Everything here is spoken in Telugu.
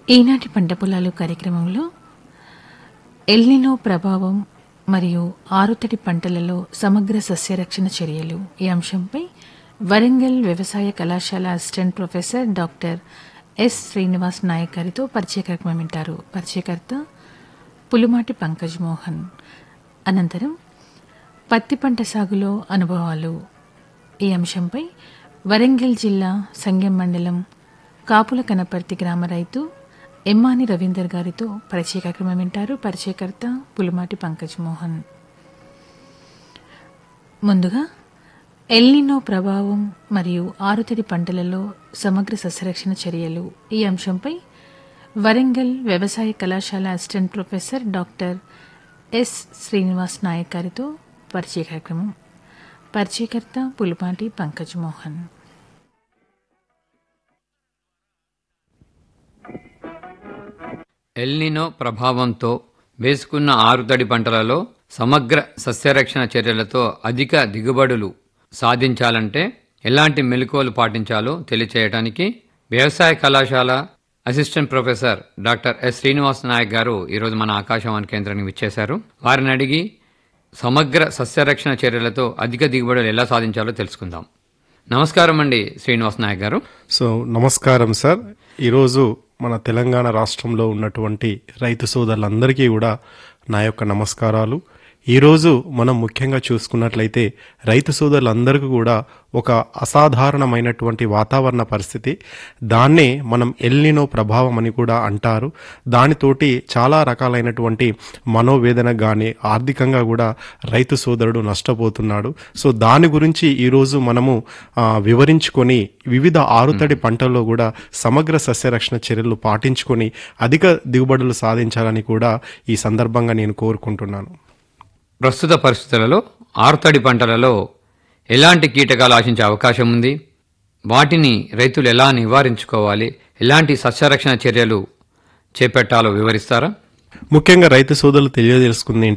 ఈనాటి పంట పొలాలు కార్యక్రమంలో ఎల్నినో ప్రభావం మరియు ఆరుతడి పంటలలో సమగ్ర సస్యరక్షణ చర్యలు ఈ అంశంపై వరంగల్ వ్యవసాయ కళాశాల assistant professor doctor S Srinivas Nayak గారితో పరిచయ కార్యక్రమం వింటారు పరిచయకర్త పులుమాటి పంకజ్ మోహన్ అనంతరం పత్తి పంట సాగులో అనుభవాలు ఈ అంశంపై వరంగల్ జిల్లా సంగెం మండలం కాపుల కనపర్తి గ్రామ రైతు ఎమ్మాని రవీందర్ గారితో పరిచయ కార్యక్రమం వింటారు పరిచయకర్త పులుమాటి పంకజ్ మోహన్ ముందుగా ఎల్నినో ప్రభావం మరియు ఆరుతడి పంటలలో సమగ్ర సస్యరక్షణ చర్యలు ఈ అంశంపై వరంగల్ వ్యవసాయ కళాశాల assistant professor doctor S Srinivas Nayak గారితో పరిచయ కార్యక్రమం పరిచయకర్త పులుపాటి పంకజ్ మోహన్ ఎల్నినో ప్రభావంతో వేసుకున్న ఆరుతడి పంటలలో సమగ్ర సస్యరక్షణ చర్యలతో అధిక దిగుబడులు సాధించాలంటే ఎలాంటి మెలకువలు పాటించాలో తెలియచేయడానికి వ్యవసాయ కళాశాల assistant professor doctor S Srinivas Nayak garu ఈరోజు మన ఆకాశవాణి కేంద్రానికి విచ్చేశారు వారిని అడిగి సమగ్ర సస్యరక్షణ చర్యలతో అధిక దిగుబడులు ఎలా సాధించాలో తెలుసుకుందాం నమస్కారం అండి శ్రీనివాస్ నాయక్ గారు సో నమస్కారం సార్ ఈరోజు మన తెలంగాణ రాష్ట్రంలో ఉన్నటువంటి రైతు సోదరులందరికీ కూడా నా యొక్క నమస్కారాలు ఈరోజు మనం ముఖ్యంగా చూసుకున్నట్లయితే రైతు సోదరులందరికీ కూడా ఒక అసాధారణమైనటువంటి వాతావరణ పరిస్థితి దాన్నే మనం ఎల్నినో ప్రభావం అని కూడా అంటారు దానితోటి చాలా రకాలైనటువంటి మనోవేదన కానీ ఆర్థికంగా కూడా రైతు సోదరుడు నష్టపోతున్నాడు సో దాని గురించి ఈరోజు మనము ఆ, వివరించుకొని వివిధ ఆరుతడి పంటల్లో కూడా సమగ్ర సస్యరక్షణ చర్యలు పాటించుకొని అధిక దిగుబడులు సాధించాలని కూడా ఈ సందర్భంగా నేను కోరుకుంటున్నాను ప్రస్తుత పరిస్థితులలో ఆరుతడి పంటలలో ఎలాంటి కీటకాలు ఆశించే అవకాశం ఉంది వాటిని రైతులు ఎలా నివారించుకోవాలి ఎలాంటి సస్యరక్షణ చర్యలు చేపట్టాలో వివరిస్తారా ముఖ్యంగా రైతు సోదరులు తెలియజేసుకుంది